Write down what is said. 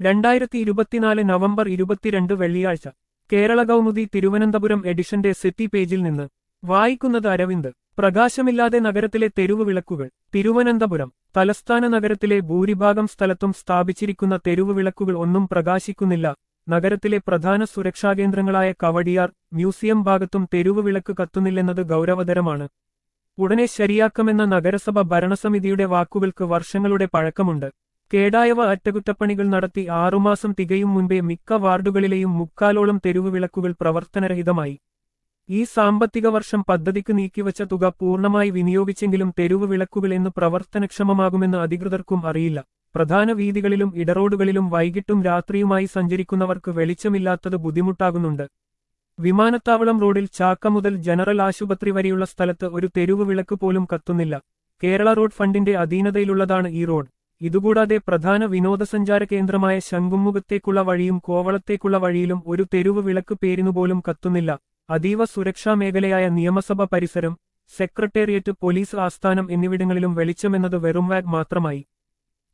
രണ്ടായിരത്തി ഇരുപത്തിനാല് നവംബർ ഇരുപത്തിരണ്ട് വെള്ളിയാഴ്ച കേരള കൗമുദി തിരുവനന്തപുരം എഡിഷന്റെ സിറ്റി പേജിൽ നിന്ന് വായിക്കുന്നത് അരവിന്ദ് പ്രകാശമില്ലാതെ നഗരത്തിലെ തെരുവ് വിളക്കുകൾ തിരുവനന്തപുരം തലസ്ഥാന നഗരത്തിലെ ഭൂരിഭാഗം സ്ഥലത്തും സ്ഥാപിച്ചിരിക്കുന്ന തെരുവ് വിളക്കുകൾ ഒന്നും പ്രകാശിക്കുന്നില്ല നഗരത്തിലെ പ്രധാന സുരക്ഷാകേന്ദ്രങ്ങളായ കവടിയാർ മ്യൂസിയം ഭാഗത്തും തെരുവ് വിളക്ക് കത്തുന്നില്ലെന്നത് ഗൗരവതരമാണ് ഉടനെ ശരിയാക്കുമെന്ന നഗരസഭ ഭരണസമിതിയുടെ വാക്കുകൾക്ക് വർഷങ്ങളുടെ പഴക്കമുണ്ട് കേടായവ അറ്റകുറ്റപ്പണികൾ നടത്തി ആറുമാസം തികയും മുൻപേ മിക്ക വാർഡുകളിലെയും മുക്കാലോളം തെരുവ് വിളക്കുകൾ പ്രവർത്തനരഹിതമായി ഈ സാമ്പത്തിക വർഷം പദ്ധതിക്ക് നീക്കിവച്ച തുക പൂർണ്ണമായി വിനിയോഗിച്ചെങ്കിലും തെരുവ് വിളക്കുകൾ എന്ന് പ്രവർത്തനക്ഷമമാകുമെന്ന് അധികൃതർക്കും അറിയില്ല പ്രധാന വീതികളിലും ഇടറോഡുകളിലും വൈകിട്ടും രാത്രിയുമായി സഞ്ചരിക്കുന്നവർക്ക് വെളിച്ചമില്ലാത്തത് ബുദ്ധിമുട്ടാകുന്നുണ്ട് വിമാനത്താവളം റോഡിൽ ചാക്ക മുതൽ ജനറൽ ആശുപത്രി വരെയുള്ള സ്ഥലത്ത് ഒരു തെരുവ് വിളക്ക് പോലും കത്തുന്നില്ല കേരള റോഡ് ഫണ്ടിന്റെ അധീനതയിലുള്ളതാണ് ഈ റോഡ് ഇതുകൂടാതെ പ്രധാന വിനോദസഞ്ചാര കേന്ദ്രമായ ശംഖുമുഖത്തേക്കുള്ള വഴിയും കോവളത്തേക്കുള്ള വഴിയിലും ഒരു തെരുവ് വിളക്ക് പേരിനുപോലും കത്തുന്നില്ല അതീവ സുരക്ഷാ മേഖലയായ നിയമസഭ പരിസരം സെക്രട്ടേറിയറ്റ് പോലീസ് ആസ്ഥാനം എന്നിവിടങ്ങളിലും വെളിച്ചമെന്നത് വെറും വാഗ് മാത്രമായി